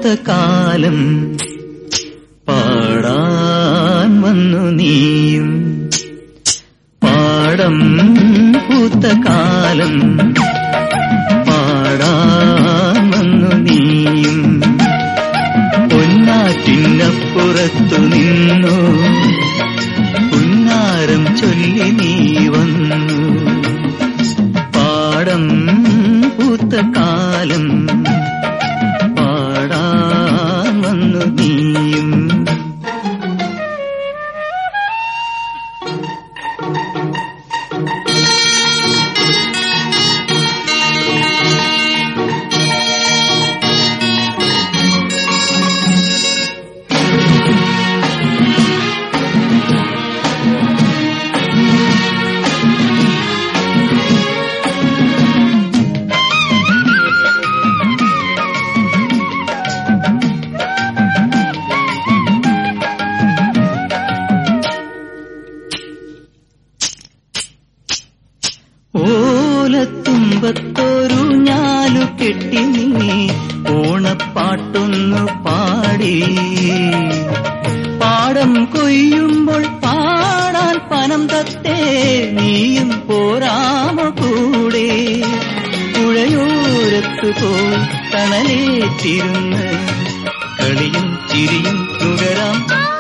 കാലം പാടാൻ വന്നു നീയും പാടം പൂത്ത കാലം പാടാൻ വന്നു നീയും പൊന്നാറ്റിനപ്പുറത്തു നിന്നു പുന്നാരം ചൊല്ലി നീ വന്നു പാടം പൂത്ത കാലം പാടാൻ വന്നു നീയും ഓലത്തുമ്പത്തൊരു ഞാലു കെട്ടി നീ ഓണപ്പാട്ടൊന്നു പാടി പാടം കൊയ്യുമ്പോൾ പാടാൻ പനം തത്തേ നീയും പോരാമ കൂടെ പുഴയോരത്തു പോയി തണലേറ്റിരുന്ന് കളിയും ചിരിയും നുകരാം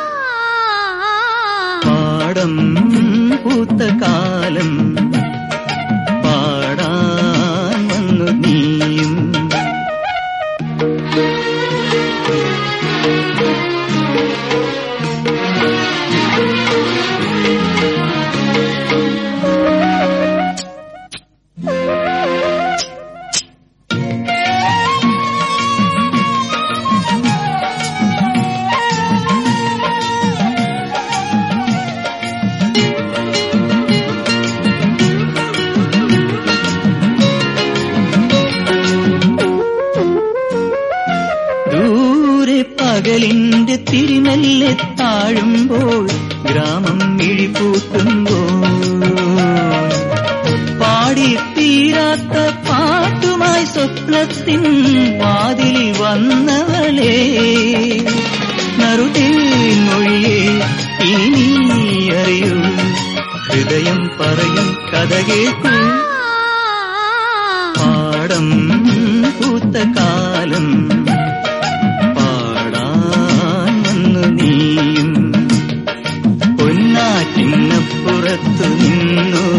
പാടം പൂത്ത കാലം പാടാൻ വന്നു നീയും ദൂരെ പകലിന്റെ തിരിനെല്ലെ താഴുമ്പോൾ ഗ്രാമം മിഴിപൂട്ടുമ്പോൾ പാടി തീരാത്ത പാട്ടുമായി സ്വപ്നത്തിൻ വാതിലിൽ വന്നവളെ നറുതേ മൊഴിയെ ഇനി നീ അറിയൂ ഹൃദയം പറയും കഥ കേൾക്കൂ പാടം പൂത്ത കാലം പാടാൻ വന്നു നീയും പൊന്നാറ്റിനപ്പുറത്തു നിന്നു